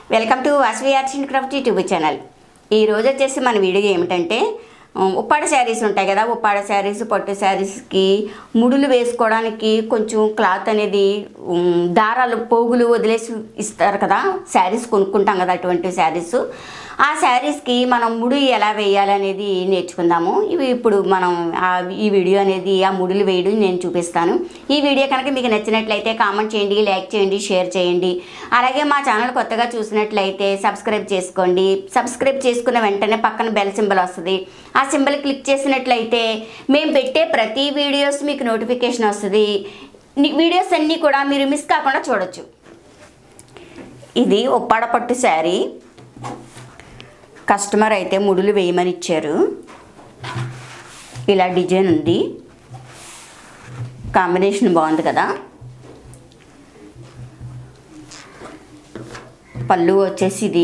welcome to Vasavi Arts and Craft YouTube channel ఈ రోజు వచ్చేసి మన వీడియో ఏమిటంటే ఉమ్, ఉప్పాడ శారీస్ ఉంటాయి కదా ఉప్పాడ శారీస్ పట్టు శారీస్కి ముడులు వేసుకోవడానికి కొంచెం క్లాత్ అనేది ఉమ్, దారాలు పోగులు వదిలేసి ఇస్తారు కదా శారీస్ కొనుక్కుంటాం కదా అటువంటి శారీస్ ఆ శారీస్కి మనం ముడి ఎలా వేయాలనేది నేర్చుకుందాము ఇవి ఇప్పుడు మనం ఆ ఈ వీడియో అనేది ఆ ముడులు వేయడం నేను చూపిస్తాను ఈ వీడియో కనుక మీకు నచ్చినట్లయితే కామెంట్ చేయండి లైక్ చేయండి షేర్ చేయండి అలాగే మా ఛానల్ కొత్తగా చూసినట్లయితే సబ్స్క్రైబ్ చేసుకోండి సబ్స్క్రైబ్ చేసుకున్న వెంటనే పక్కన బెల్ సింబల్ వస్తుంది ఆ సింబల్ క్లిక్ చేసినట్లయితే మేము పెట్టే ప్రతి వీడియోస్ మీకు నోటిఫికేషన్ వస్తుంది ని- వీడియోస్ అన్నీ కూడా మీరు మిస్ కాకుండా చూడొచ్చు ఇది ఉప్పాడ పట్టు శారీ కస్టమర్ అయితే ముడులు వేయమని ఇచ్చారు ఇలా డిజైన్ ఉంది కాంబినేషన్ బాగుంది కదా పళ్ళు వచ్చేసి ఇది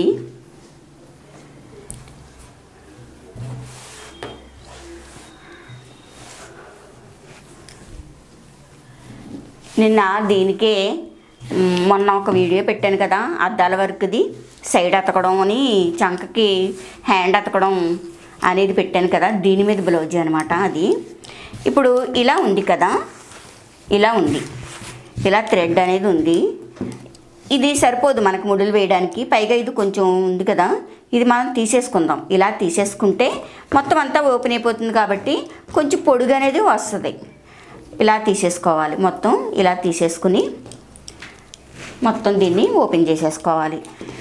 నిన్న దీనికే మ్, మొన్న ఒక వీడియో పెట్టాను కదా అద్దాల వర్క్ది సైడ్ అతకడం అని చంకకి హ్యాండ్ అతకడం అనేది పెట్టాను కదా దీని మీద బ్లౌజ్ అనమాట అది ఇప్పుడు ఇలా ఉంది కదా ఇలా ఉంది ఇలా థ్రెడ్ అనేది ఉంది ఇది సరిపోదు మనకు ముడులు వేయడానికి పైగా ఇది కొంచెం ఉంది కదా ఇది మనం తీసేసుకుందాం ఇలా తీసేసుకుంటే మొత్తం అంతా ఓపెన్ అయిపోతుంది కాబట్టి కొంచెం పొడుగు అనేది వస్తుంది ఇలా తీసేసుకోవాలి మొత్తం ఇలా తీసేసుకుని మొత్తం దీన్ని ఓపెన్ చేసేసుకోవాలి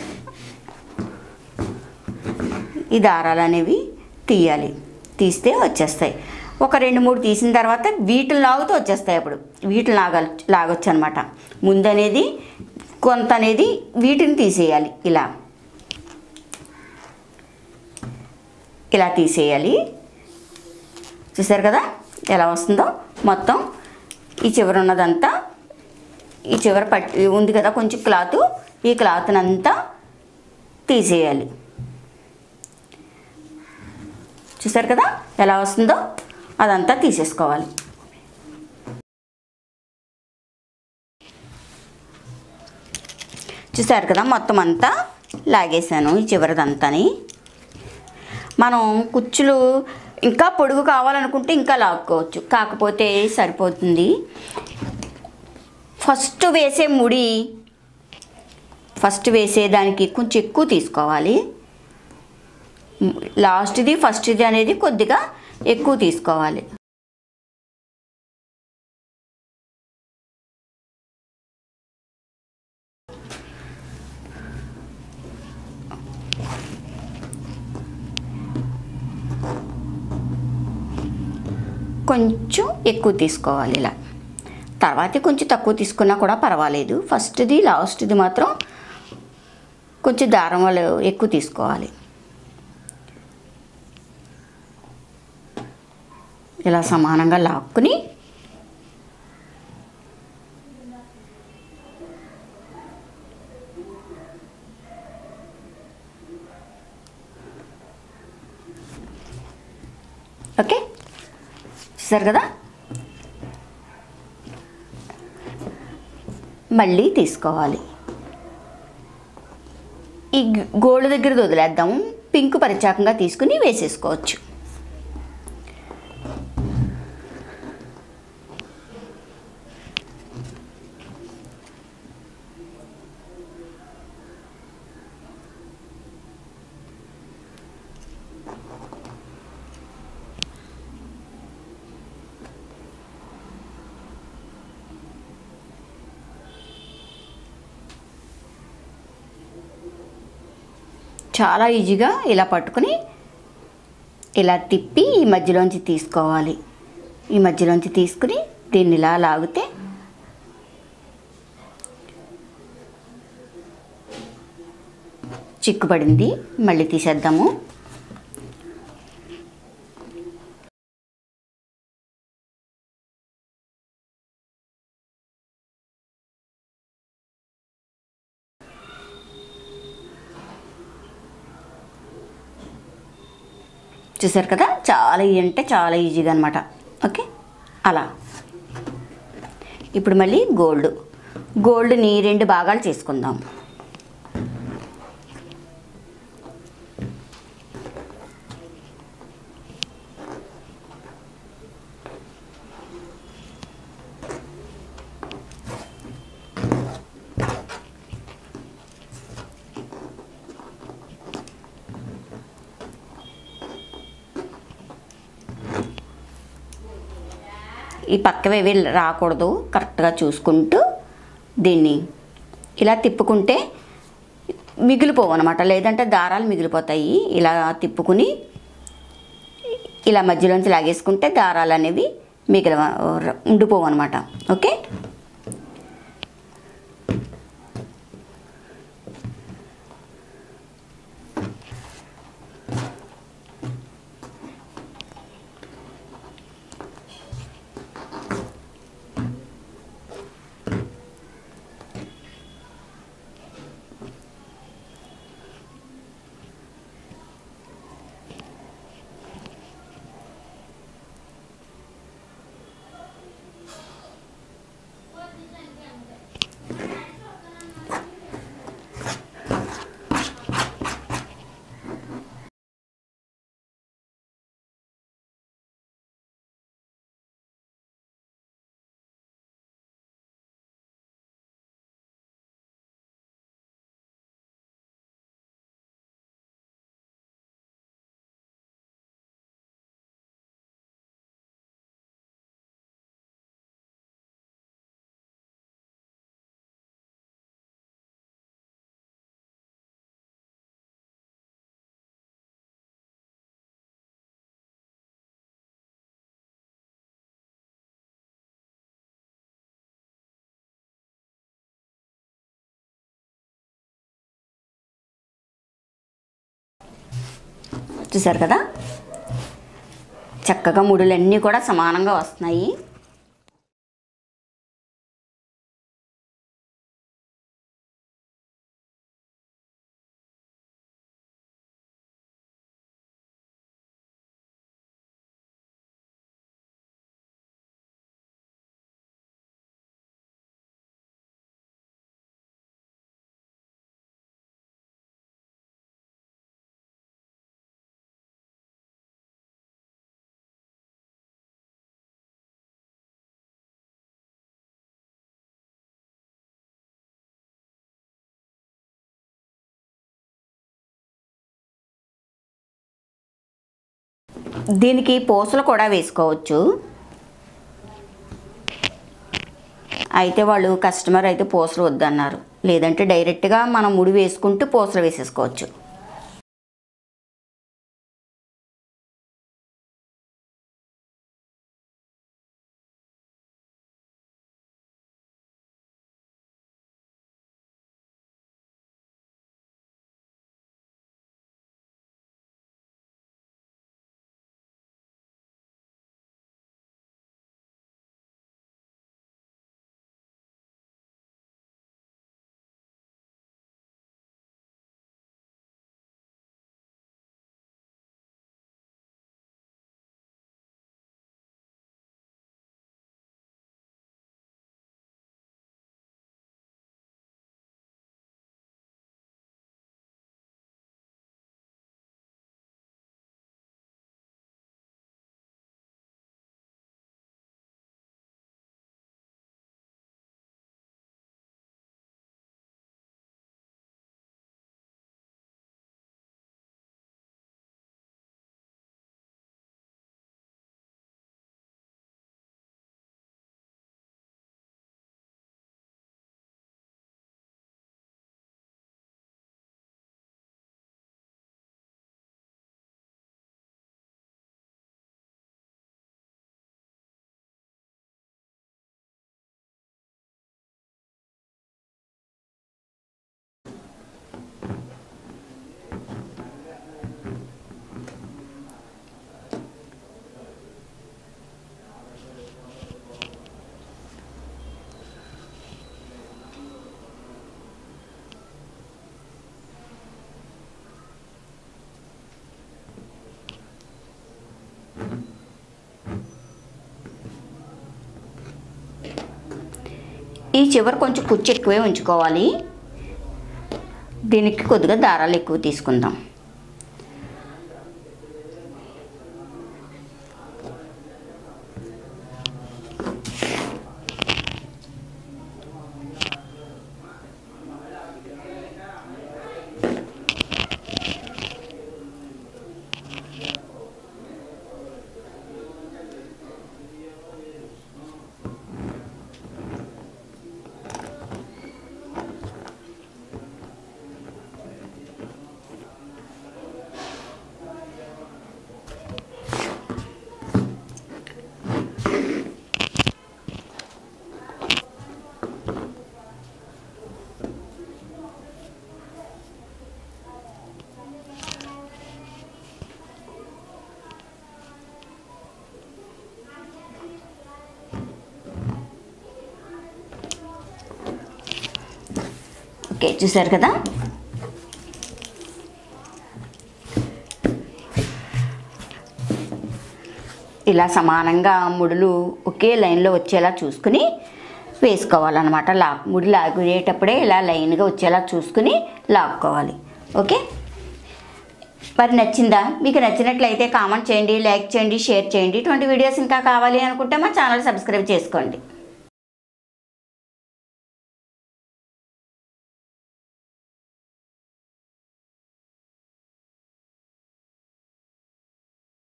ఈ దారాలు అనేవి తీయాలి తీస్తే వచ్చేస్తాయి ఒక రెండు మూడు తీసిన తర్వాత వీటిని లాగుతూ వచ్చేస్తాయి అప్పుడు వీటిని లాగ లాగొచ్చు అనమాట ముందు అనేది కొంత అనేది వీటిని తీసేయాలి ఇలా ఇలా తీసేయాలి చూసారు కదా ఎలా వస్తుందో మొత్తం ఈ చివర ఉన్నదంతా ఈ చివర పట్టి ఉంది కదా కొంచెం క్లాత్ ఈ క్లాత్ని అంతా తీసేయాలి చూసారు కదా ఎలా వస్తుందో అదంతా తీసేసుకోవాలి చూసారు కదా మొత్తం అంతా లాగేశాను ఈ చివరిదంతాని మనం కుచ్చులు ఇంకా పొడుగు కావాలనుకుంటే ఇంకా లాక్కోవచ్చు కాకపోతే సరిపోతుంది ఫస్ట్ వేసే ముడి ఫస్ట్ వేసేదానికి కొంచెం ఎక్కువ తీసుకోవాలి లాస్ట్ది ఫస్ట్ది అనేది కొద్దిగా ఎక్కువ తీసుకోవాలి కొంచెం ఎక్కువ తీసుకోవాలి ఇలా తర్వాత కొంచెం తక్కువ తీసుకున్నా కూడా పర్వాలేదు ఫస్ట్ది లాస్ట్ది మాత్రం కొంచెం దారం వాళ్ళు ఎక్కువ తీసుకోవాలి ఇలా సమానంగా లాక్కుని ఓకే చూసారు కదా మళ్ళీ తీసుకోవాలి ఈ గోల్డ్ దగ్గర వదిలేద్దాము పింక్ పరిచాకంగా తీసుకుని వేసేసుకోవచ్చు చాలా ఈజీగా ఇలా పట్టుకుని ఇలా తిప్పి ఈ మధ్యలోంచి తీసుకోవాలి ఈ మధ్యలోంచి తీసుకుని దీన్ని ఇలా లాగితే చిక్కుపడింది మళ్ళీ తీసేద్దాము చూసారు కదా చాలా ఈజీ అంటే చాలా ఈజీగా అనమాట ఓకే అలా ఇప్పుడు మళ్ళీ గోల్డ్ గోల్డ్ని రెండు భాగాలు చేసుకుందాం ఈ పక్కవేవి రాకూడదు కరెక్ట్గా చూసుకుంటూ దీన్ని ఇలా తిప్పుకుంటే మిగిలిపోవు అనమాట లేదంటే దారాలు మిగిలిపోతాయి ఇలా తిప్పుకుని ఇలా మధ్యలోంచి లాగేసుకుంటే దారాలు అనేవి మిగిలి ఉండిపోవు అనమాట ఓకే చూసారు కదా చక్కగా ముడులన్నీ కూడా సమానంగా వస్తున్నాయి దీనికి పూసలు కూడా వేసుకోవచ్చు అయితే వాళ్ళు కస్టమర్ అయితే పూసలు వద్దన్నారు లేదంటే డైరెక్ట్గా మనం ముడి వేసుకుంటూ పూసలు వేసేసుకోవచ్చు ఈ చివర కొంచెం కుచ్చు ఎక్కువే ఉంచుకోవాలి దీనికి కొద్దిగా దారాలు ఎక్కువ తీసుకుందాం ఓకే చూసారు కదా ఇలా సమానంగా ముడులు ఒకే లైన్లో వచ్చేలా చూసుకుని వేసుకోవాలన్నమాట లాక్ ముడి లాగేటప్పుడే ఇలా లైన్గా వచ్చేలా చూసుకుని లాక్కోవాలి ఓకే మరి నచ్చిందా మీకు నచ్చినట్లయితే కామెంట్ చేయండి లైక్ చేయండి షేర్ చేయండి ఇటువంటి వీడియోస్ ఇంకా కావాలి అనుకుంటే మా ఛానల్ సబ్స్క్రైబ్ చేసుకోండి